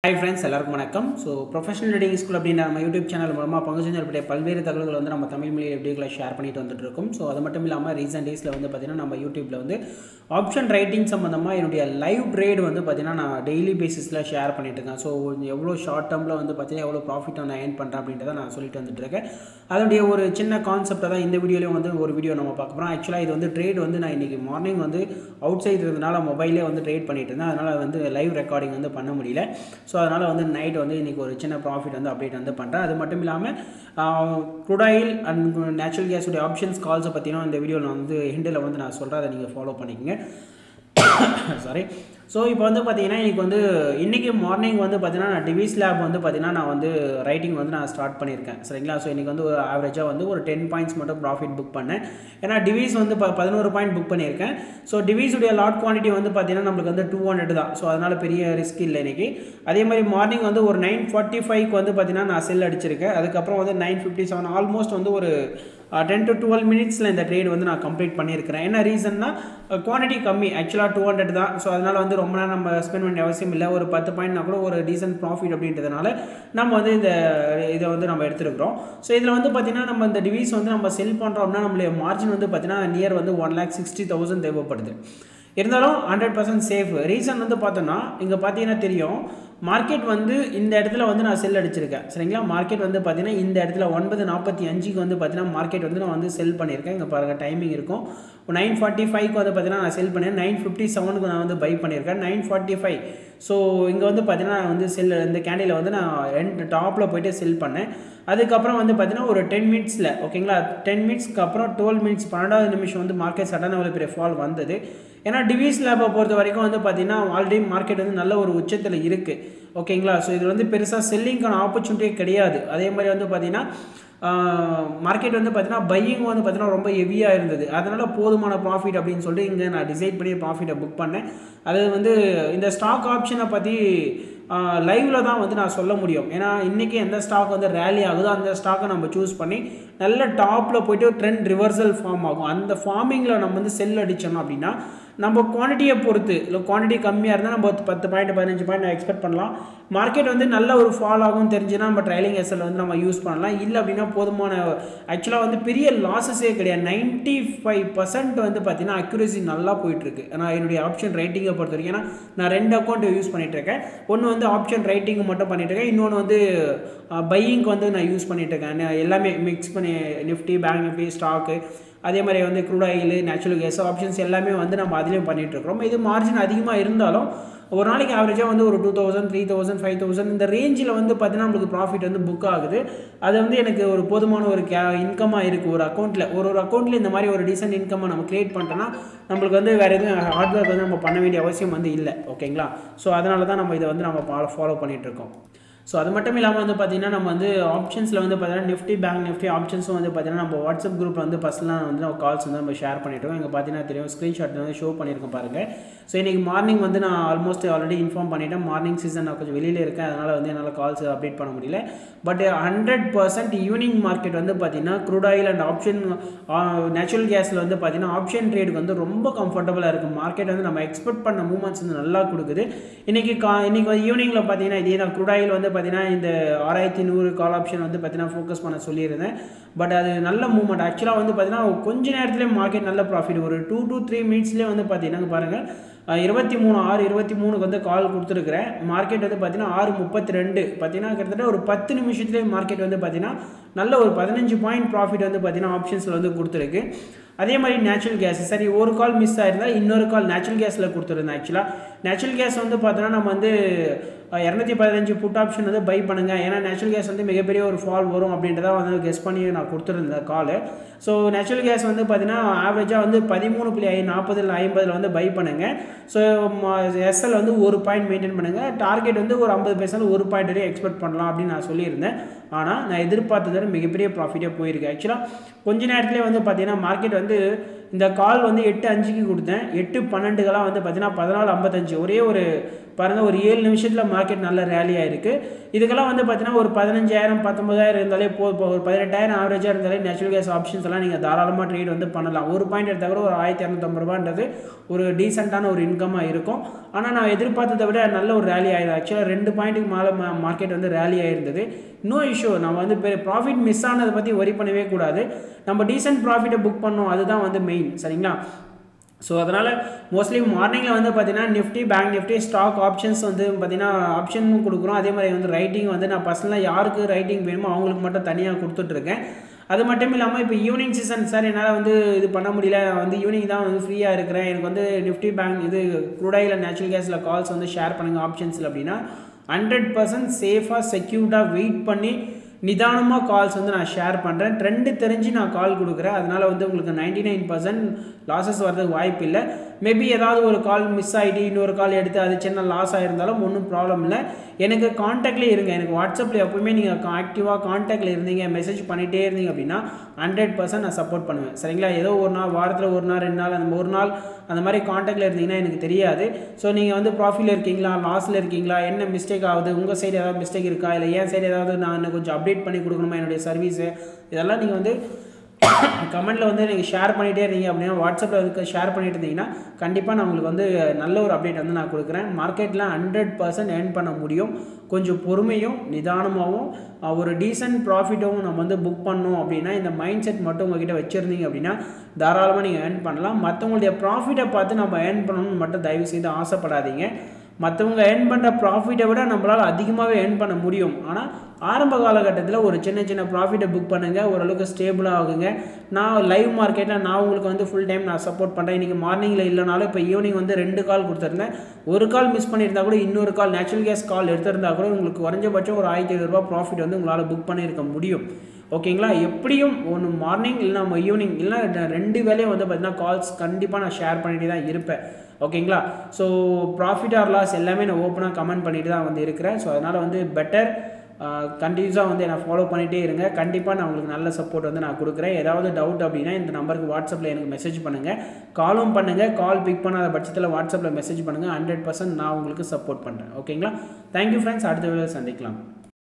hi friends எல்லாருக்கும் வணக்கம் so professional trading school அப்படின்ற நம்ம யூடியூப் சேனல் மூலமாக பங்கு சந்தைப்படைய பல்வேறு தகவல்கள் வந்து நம்ம தமிழ் மொழி எப்படிகளை ஷேர் பண்ணிட்டு வந்துட்டு இருக்கோம் ஸோ அது மட்டும் இல்லாமல் ரீசெண்ட் டேஸில் வந்து பார்த்தீங்கன்னா நம்ம யூடியூப்பில் வந்து ஆப்ஷன் ரைட்டிங் சம்மந்தமாக என்னுடைய லைவ் ட்ரேட் வந்து பார்த்தீங்கன்னா நான் டெய்லி பேசிஸில் ஷேர் பண்ணிட்டு இருக்கேன் ஸோ எவ்வளோ ஷார்ட் டேர்மில் வந்து பார்த்தீங்கன்னா எவ்வளோ ப்ராஃபிட் நான் ஏர்ன் பண்ணுறேன் அப்படின்றத நான் சொல்லிட்டு வந்துட்டு இருக்கேன் அதனுடைய ஒரு சின்ன கான்செப்டை தான் இந்த வீடியோலையும் வந்து ஒரு வீடியோ நம்ம பார்க்க போகிறோம் ஆக்சுவலாக இது வந்து ட்ரேட் வந்து நான் இன்றைக்கி மார்னிங் வந்து அவுட் சைடு இருந்தனால மொபைலே வந்து ட்ரேட் பண்ணிட்டு இருந்தேன் அதனால் வந்து லைவ் ரெக்கார்டிங் வந்து பண்ண முடியல ஸோ அதனால் வந்து நைட் வந்து இன்றைக்கி ஒரு சின்ன ப்ராஃபிட் வந்து அப்டேட் வந்து பண்ணுறேன் அது மட்டும் இல்லாமல் குடாயில் அண்ட் நேச்சுரல் கேஸுடைய ஆப்ஷன்ஸ் கால்ஸை பற்றினா இந்த வீடியோவில் நான் வந்து ஹிண்டில் வந்து நான் சொல்கிறேன் அதை நீங்கள் ஃபாலோ பண்ணிக்கங்க சாரி ஸோ இப்போ வந்து பார்த்தீங்கன்னா இன்றைக்கி வந்து இன்றைக்கி மார்னிங் வந்து பார்த்தீங்கன்னா நான் டிவிஸ் லேப் வந்து பார்த்தீங்கன்னா நான் வந்து ரைட்டிங் வந்து நான் ஸ்டார்ட் பண்ணியிருக்கேன் சரிங்களா ஸோ இன்றைக்கி வந்து ஒரு ஆவரேஜாக வந்து ஒரு டென் பாயிண்ட்ஸ் மட்டும் ப்ராஃபிட் புக் பண்ணேன் ஏன்னா டிவிஸ் வந்து ப பதினோரு பாயிண்ட் புக் பண்ணியிருக்கேன் ஸோ டிவிஸுடைய லாட் குவான்டிட்டி வந்து பார்த்தீங்கன்னா நம்மளுக்கு வந்து டூ ஹண்ட்ரட் தான் ஸோ அதனால் பெரிய ரிஸ்க் இல்லை இன்றைக்கி அதே மாதிரி மார்னிங் வந்து ஒரு நைன் ஃபார்ட்டி ஃபைவ்க்கு வந்து பார்த்தீங்கன்னா நான் செல் அடிச்சிருக்கேன் அதுக்கப்புறம் வந்து நைன் ஃபிஃப்டி செவன் ஆல்மோஸ்ட் வந்து ஒரு டென் டு டுவெல் மினிட்ஸில் இந்த ட்ரேட் வந்து நான் கம்ப்ளீட் பண்ணியிருக்கிறேன் என்ன ரீசன்னா குவான்டிட்டி கம்மி ஆக்சுவலாக டூ ஹண்ட்ரட் தான் ஸோ அதனால் வந்து ரொம்ப நேரம் நம்ம ஸ்பெண்ட் பண்ண அவசியம் இல்லை ஒரு பத்து பாயிண்ட்னா கூட ஒரு டீசன்ட் ப்ராஃபிட் அப்படின்றதுனால நம்ம வந்து இந்த இதை வந்து நம்ம எடுத்துருக்குறோம் ஸோ இதில் வந்து பார்த்திங்கன்னா நம்ம இந்த டிவைஸ் வந்து நம்ம செல் பண்ணுறோம்னா நம்மளுடைய மார்ஜின் வந்து பார்த்திங்கன்னா நியர் வந்து ஒன் லேக் சிக்ஸ்டி தௌசண்ட் தேவைப்படுது இருந்தாலும் ஹண்ட்ரட் பர்சன்ட் சேஃப் ரீசன் வந்து பார்த்தோன்னா இங்கே பார்த்தீங்கன்னா தெரியும் மார்க்கெட் வந்து இந்த இடத்துல வந்து நான் செல் அடிச்சிருக்கேன் சரிங்களா மார்க்கெட் வந்து பார்த்தீங்கன்னா இந்த இடத்துல ஒன்பது நாற்பத்தி அஞ்சுக்கு வந்து பார்த்தீங்கன்னா மார்க்கெட் வந்து நான் வந்து செல் பண்ணியிருக்கேன் இங்கே பாருங்கள் டைமிங் இருக்கும் நைன் ஃபார்ட்டி ஃபைவ்க்கு வந்து பார்த்தீங்கன்னா நான் செல் பண்ணேன் நைன் ஃபிஃப்டி செவனுக்கு நான் வந்து பை பண்ணியிருக்கேன் நைன் ஃபார்ட்டி ஃபைவ் ஸோ இங்கே வந்து பார்த்தீங்கன்னா நான் வந்து செல் இந்த கேண்டில் வந்து நான் ரெண்டு டாப்பில் போயிட்டு செல் பண்ணேன் அதுக்கப்புறம் வந்து பார்த்தீங்கன்னா ஒரு டென் மினிட்ஸில் ஓகேங்களா டென் மினிட்ஸ்க்கு அப்புறம் டுவெல் மினிட்ஸ் பன்னெண்டாவது நிமிஷம் வந்து மார்க்கெட் சடனாக அவ்வளோ பெரிய ஃபால் வந்தது ஏன்னா டிவிஸ் லேபை பொறுத்த வரைக்கும் வந்து பார்த்தீங்கன்னா ஆல்ரெடி மார்க்கெட் வந்து நல்ல ஒரு உச்சத்தில் இருக்குது ஓகேங்களா ஸோ இது வந்து பெருசாக செல்லிங்க்கான ஆப்பர்ச்சுனிட்டியே கிடையாது அதே மாதிரி வந்து பார்த்தீங்கன்னா மார்க்கெட் வந்து பார்த்தீங்கன்னா பையிங் வந்து பார்த்தீங்கன்னா ரொம்ப ஹெவியாக இருந்தது அதனால் போதுமான ப்ராஃபிட் அப்படின்னு சொல்லிட்டு இங்கே நான் டிசைட் பண்ணி ப்ராஃபிட்டை புக் பண்ணேன் அது வந்து இந்த ஸ்டாக் ஆப்ஷனை பற்றி லைவில் தான் வந்து நான் சொல்ல முடியும் ஏன்னா இன்றைக்கி எந்த ஸ்டாக் வந்து ரேலி ஆகுதோ அந்த ஸ்டாக்கை நம்ம சூஸ் பண்ணி நல்ல டாப்பில் போய்ட்டு ட்ரெண்ட் ரிவர்சல் ஃபார்ம் ஆகும் அந்த ஃபார்மிங்கில் நம்ம வந்து செல் அடித்தோம் அப்படின்னா நம்ம குவான்டிட்டியை பொறுத்து இல்லை குவான்டிட்டி கம்மியாக இருந்தால் நம்ம பத்து பாயிண்ட் பதினஞ்சு பாயிண்ட் எக்ஸ்பெக்ட் பண்ணலாம் மார்க்கெட் வந்து நல்ல ஒரு ஃபால் ஆகும் தெரிஞ்சுன்னா நம்ம ட்ரைலிங் எஸ்எல் வந்து நம்ம யூஸ் பண்ணலாம் இல்லை அப்படின்னா போதுமான ஆக்சுவலாக வந்து பெரிய லாஸஸே கிடையாது நைன்ட்டி ஃபைவ் பர்சன்ட் வந்து பார்த்தீங்கன்னா அக்யூரேசி நல்லா போயிட்டுருக்கு நான் என்னுடைய ஆப்ஷன் ரைட்டிங்கை பொறுத்த வரைக்கும் ஏன்னா நான் ரெண்டு அக்கௌண்ட் யூஸ் பண்ணிகிட்ருக்கேன் ஒன்று வந்து ஆப்ஷன் ரைட்டிங் மட்டும் பண்ணிகிட்ருக்கேன் இன்னொன்று வந்து பையிங்க்கு வந்து நான் யூஸ் பண்ணிகிட்ருக்கேன் எல்லாமே மிக்ஸ் பண்ணி நிஃப்டி பேங்க் நிஃப்டி ஸ்டாக்கு அதே மாதிரி வந்து crude oil natural gas options எல்லாமே வந்து நம்ம அதுலேயும் பண்ணிகிட்ருக்கிறோம் இது மார்ஜின் அதிகமாக இருந்தாலும் ஒரு நாளைக்கு ஆவரேஜாக வந்து ஒரு two thousand three thousand five thousand இந்த ரேஞ்சில் வந்து பார்த்தீங்கன்னா நம்மளுக்கு ப்ராஃபிட் வந்து புக் ஆகுது அது வந்து எனக்கு ஒரு போதுமான ஒரு கே இன்கமாக இருக்குது ஒரு அக்கௌண்ட்டில் ஒரு ஒரு அக்கௌண்ட்டில் இந்த மாதிரி ஒரு டீசென்ட் இன்கம்மை நம்ம க்ரியேட் பண்ணிட்டோன்னா நம்மளுக்கு வந்து வேறு எதுவும் ஹார்ட் ஒர்க் வந்து நம்ம பண்ண வேண்டிய அவசியம் வந்து இல்லை ஓகேங்களா ஸோ அதனால தான் நம்ம இதை வந்து நம்ம ஃபாலோ பண்ணிகிட்ருக்கோம் ஸோ அது மட்டும் இல்லாமல் வந்து பார்த்திங்கன்னா நம்ம வந்து ஆப்ஷன்ஸில் வந்து பார்த்தீங்கன்னா நிஃப்டி பேங்க் நிஃப்டி ஆப்ஷன்ஸும் வந்து பார்த்திங்கன்னா நம்ம வாட்ஸ்அப் குரூப்பில் வந்து ஃபஸ்ட்லாம் வந்து நம்ம கால்ஸ் வந்து நம்ம ஷேர் பண்ணிட்டோம் இங்கே பார்த்தீங்கன்னா தெரியும் ஸ்க்ரீன்ஷாட் வந்து ஷோ பண்ணியிருக்கோம் பாருங்கள் ஸோ இன்றைக்கி மார்னிங் வந்து நான் ஆல்மோஸ்ட் ஆல்ரெடி இன்ஃபார்ம் பண்ணிட்டேன் மார்னிங் சீசன் நான் கொஞ்சம் வெளியில் இருக்கேன் அதனால் வந்து என்னால் கால்ஸ் அப்டேட் பண்ண முடியல but hundred percent evening market வந்து பார்த்திங்கன்னா crude oil and option natural கேஸில் வந்து பார்த்திங்கன்னா ஆப்ஷன் ட்ரேடுக்கு வந்து ரொம்ப கம்ஃபர்டபுளாக இருக்குது மார்க்கெட் வந்து நம்ம எக்ஸ்பெக்ட் பண்ண மூவ்மெண்ட்ஸ் வந்து நல்லா கொடுக்குது இன்றைக்கி கா இன்றைக்கி ஈவினிங்கில் பார்த்தீங்கன்னா இதே தான் க்ரூட் ஆயில் வந்து பார்த்தீங்கன்னா இந்த ஆறாயிரத்தி நூறு கால் ஆப்ஷன் வந்து பார்த்தீங்கன்னா ஃபோக்கஸ் பண்ண சொல்லியிருந்தேன் பட் அது நல்ல மூவ்மெண்ட் ஆக்சுவலாக வந்து பார்த்தீங்கன்னா கொஞ்ச நேரத்துலேயே மார்க்கெட் நல்ல ப்ராஃபிட் ஒரு டூ டூ த்ரீ மினிட்ஸ்லேயே வந்து பார்த்தீங்கன்னா பாருங்கள் இருபத்தி மூணு ஆறு இருபத்தி மூணுக்கு வந்து கால் கொடுத்துருக்குறேன் மார்க்கெட் வந்து பார்த்தீங்கன்னா ஆறு முப்பத்தி ரெண்டு பார்த்தீங்கன்னா கிட்டத்தட்ட ஒரு பத்து நிமிஷத்துலேயே மார்க்கெட் வந்து பார்த்தீங்கன்னா நல்ல ஒரு பதினஞ்சு பாயிண்ட் ப்ராஃபிட் வந்து பார்த்தீங்கன்னா ஆப்ஷன்ஸில் வந்து கொடுத்துருக்கு அதே மாதிரி நேச்சுரல் கேஸ் சரி ஒரு கால் மிஸ் ஆயிருந்தால் இன்னொரு கால் நேச்சுரல் கேஸில் கொடுத்துருந்தேன் ஆக்சுவலாக நேச்சுரல் கேஸ் வந்து பார்த்தோன்னா நம்ம வந்து இரநூத்தி பதினஞ்சு புட் ஆப்ஷன் வந்து பை பண்ணுங்கள் ஏன்னா நேச்சுரல் கேஸ் வந்து மிகப்பெரிய ஒரு ஃபால் வரும் அப்படின்றத வந்து கெஸ் பண்ணி நான் கொடுத்துருந்தேன் கால் ஸோ நேச்சுரல் கேஸ் வந்து பார்த்தீங்கன்னா ஆவரேஜாக வந்து பதிமூணு புள்ளி ஐ நாற்பதில் ஐம்பதில் வந்து பை பண்ணுங்கள் ஸோ எஸ்எல் வந்து ஒரு பாயிண்ட் மெயின்டைன் பண்ணுங்கள் டார்கெட் வந்து ஒரு ஐம்பது பைசாவில் ஒரு பாயிண்ட் வரையும் எக்ஸ்பெக்ட் பண்ணலாம் அப்படின்னு நான் சொல்லியிருந்தேன் ஆனால் நான் எதிர்பார்த்ததை மிகப்பெரிய ப்ராஃபிட்டாக போயிருக்கு ஆக்சுவலாக கொஞ்ச நேரத்துலேயே வந்து பார்த்தீங்கன்னா மார்க்கெட் வந்து இந்த கால் வந்து எட்டு அஞ்சுக்கு கொடுத்தேன் எட்டு பன்னெண்டுக்கெல்லாம் வந்து பார்த்தீங்கன்னா பதினாலு ஐம்பத்தஞ்சு ஒரே ஒரு பாருங்கள் ஒரு ஏழு நிமிஷத்தில் மார்க்கெட் நல்ல ரேலி ஆயிருக்கு இதுக்கெல்லாம் வந்து பார்த்தீங்கன்னா ஒரு பதினஞ்சாயிரம் பத்தொம்பதாயிரம் இருந்தாலே போ இப்போ ஒரு பதினெட்டாயிரம் ஆவரேஜாக இருந்தாலே நேச்சுரல் கேஸ் ஆப்ஷன்ஸ் எல்லாம் நீங்கள் தாராளமாக ட்ரேட் வந்து பண்ணலாம் ஒரு பாயிண்ட் எடுத்தால் கூட ஒரு ஆயிரத்தி இரநூத்தம்பது ரூபான்றது ஒரு டீசெண்டான ஒரு இன்கமாக இருக்கும் ஆனால் நான் எதிர்பார்த்ததை விட நல்ல ஒரு ரேலி ஆயிடுது ஆக்சுவலாக ரெண்டு பாயிண்ட்டுக்கு மேலே மார்க்கெட் வந்து ரேலி ஆயிருந்தது நோ இஷ்யூ நம்ம வந்து ப்ராஃபிட் மிஸ் ஆனதை பற்றி ஒரி பண்ணவே கூடாது நம்ம டீசென்ட் ப்ராஃபிட்டை புக் பண்ணோம் அதுதான் வந்து மெயின் சரிங்களா ஸோ அதனால் மோஸ்ட்லி மார்னிங்கில் வந்து பார்த்தீங்கன்னா Nifty bank Nifty stock options வந்து பார்த்தீங்கன்னா ஆப்ஷன் கொடுக்குறோம் அதே மாதிரி வந்து ரைட்டிங் வந்து நான் பர்சனலாக யாருக்கு ரைட்டிங் வேணுமோ அவங்களுக்கு மட்டும் தனியாக கொடுத்துட்ருக்கேன் அது மட்டும் இல்லாமல் இப்போ ஈவினிங் சீசன் சார் என்னால் வந்து இது பண்ண முடியல நான் வந்து ஈவினிங் தான் வந்து ஃப்ரீயாக இருக்கிறேன் எனக்கு வந்து நிஃப்டி பேங்க் இது குரூடாயில் நேச்சுரல் கேஸில் கால்ஸ் வந்து ஷேர் பண்ணுங்கள் ஆப்ஷன்ஸில் அப்படின்னா ஹண்ட்ரட் பர்சன்ட் சேஃபாக செக்யூர்டாக வெயிட் பண்ணி நிதானமாக கால்ஸ் வந்து நான் ஷேர் பண்ணுறேன் ட்ரெண்டு தெரிஞ்சு நான் கால் கொடுக்குறேன் அதனால் வந்து உங்களுக்கு நைன்டி நைன் பர்சன்ட் லாஸஸ் வர்றதுக்கு வாய்ப்பு இல்லை மேபி ஏதாவது ஒரு கால் மிஸ் ஆகிட்டு இன்னொரு கால் எடுத்து அது சின்ன லாஸ் ஆகிருந்தாலும் ஒன்றும் ப்ராப்ளம் இல்லை எனக்கு காண்டாக்ட்லேயே இருங்க எனக்கு வாட்ஸ்அப்பில் எப்பவுமே நீங்கள் ஆக்டிவாக காண்டாக்டில் இருந்தீங்க மெசேஜ் பண்ணிகிட்டே இருந்தீங்க அப்படின்னா ஹண்ட்ரட் பர்சன்ட் நான் சப்போர்ட் பண்ணுவேன் சரிங்களா ஏதோ ஒரு நாள் வாரத்தில் ஒரு நாள் ரெண்டு நாள் அந்த ஒரு நாள் அந்த மாதிரி காண்டாக்டில் இருந்தீங்கன்னா எனக்கு தெரியாது ஸோ நீங்கள் வந்து ப்ராஃபிட்டில் இருக்கீங்களா லாஸில் இருக்கீங்களா என்ன மிஸ்டேக் ஆகுது உங்கள் சைடு ஏதாவது மிஸ்டேக் இருக்கா இல்லை என் சைடு ஏதாவது நான் இன்னும் கொஞ்சம் அப்டேட் பண்ணி கொடுக்கணுமா என்னுடைய சர்வீஸு இதெல்லாம் நீங்கள் வந்து கமெண்ட்டில் வந்து நீங்கள் ஷேர் பண்ணிகிட்டே இருந்தீங்க அப்படின்னா வாட்ஸ்அப்பில் இருக்க ஷேர் பண்ணிட்டு இருந்தீங்கன்னா கண்டிப்பாக நான் உங்களுக்கு வந்து நல்ல ஒரு அப்டேட் வந்து நான் கொடுக்குறேன் மார்க்கெட்டில் ஹண்ட்ரட் பர்சன்ட் ஏர்ன் பண்ண முடியும் கொஞ்சம் பொறுமையும் நிதானமாகவும் ஒரு டீசென்ட் ப்ராஃபிட்டும் நம்ம வந்து புக் பண்ணோம் அப்படின்னா இந்த மைண்ட் செட் மட்டும் உங்ககிட்ட வச்சுருந்தீங்க அப்படின்னா தாராளமாக நீங்கள் ஏர்ன் பண்ணலாம் மற்றவங்களுடைய ப்ராஃபிட்டை பார்த்து நம்ம ஏர்ன் பண்ணணும்னு மட்டும் தயவு செய்து ஆசைப்படாதீங்க மற்றவங்க ஏர்ன் பண்ணுற ப்ராஃபிட்டை விட நம்மளால் அதிகமாகவே ஏர்ன் பண்ண முடியும் ஆனால் ஆரம்ப காலகட்டத்தில் ஒரு சின்ன சின்ன ப்ராஃபிட்டை புக் பண்ணுங்கள் ஓரளவுக்கு ஸ்டேபிளாக ஆகுங்க நான் லைவ் மார்க்கெட்டில் நான் உங்களுக்கு வந்து ஃபுல் டைம் நான் சப்போர்ட் பண்ணுறேன் இன்றைக்கி மார்னிங்கில் இல்லைனாலும் இப்போ ஈவினிங் வந்து ரெண்டு கால் கொடுத்துருந்தேன் ஒரு கால் மிஸ் பண்ணியிருந்தா கூட இன்னொரு கால் நேச்சுரல் கேஸ் கால் எடுத்திருந்தா கூட உங்களுக்கு குறைஞ்சபட்சம் ஒரு ஆயிரத்தி ஐநூறுரூவா ப்ராஃபிட் வந்து உங்களால் புக் பண்ணியிருக்க முடியும் ஓகேங்களா எப்படியும் ஒன்று மார்னிங் இல்லைனா நம்ம ஈவினிங் இல்லைனா ரெண்டு வேலையும் வந்து பார்த்தீங்கன்னா கால்ஸ் கண்டிப்பாக நான் ஷேர் பண்ணிட்டு தான் இருப்பேன் ஓகேங்களா ஸோ ப்ராஃபிட் ஆர் லாஸ் எல்லாமே நான் ஓப்பனாக கமெண்ட் பண்ணிட்டு தான் வந்து இருக்கிறேன் ஸோ அதனால் வந்து பெட்டர் கண்டினியூஸாக வந்து என்னை ஃபாலோ பண்ணிகிட்டே இருங்க கண்டிப்பாக நான் உங்களுக்கு நல்ல சப்போர்ட் வந்து நான் கொடுக்குறேன் ஏதாவது டவுட் அப்படின்னா இந்த நம்பருக்கு வாட்ஸ்அப்பில் எனக்கு மெசேஜ் பண்ணுங்கள் காலும் பண்ணுங்கள் கால் பிக் பண்ணாத பட்சத்தில் வாட்ஸ்அப்பில் மெசேஜ் பண்ணுங்கள் ஹண்ட்ரட் பர்சன்ட் நான் உங்களுக்கு சப்போர்ட் பண்ணுறேன் ஓகேங்களா தேங்க்யூ ஃப்ரெண்ட்ஸ் அடுத்த வேலை சந்திக்கலாம்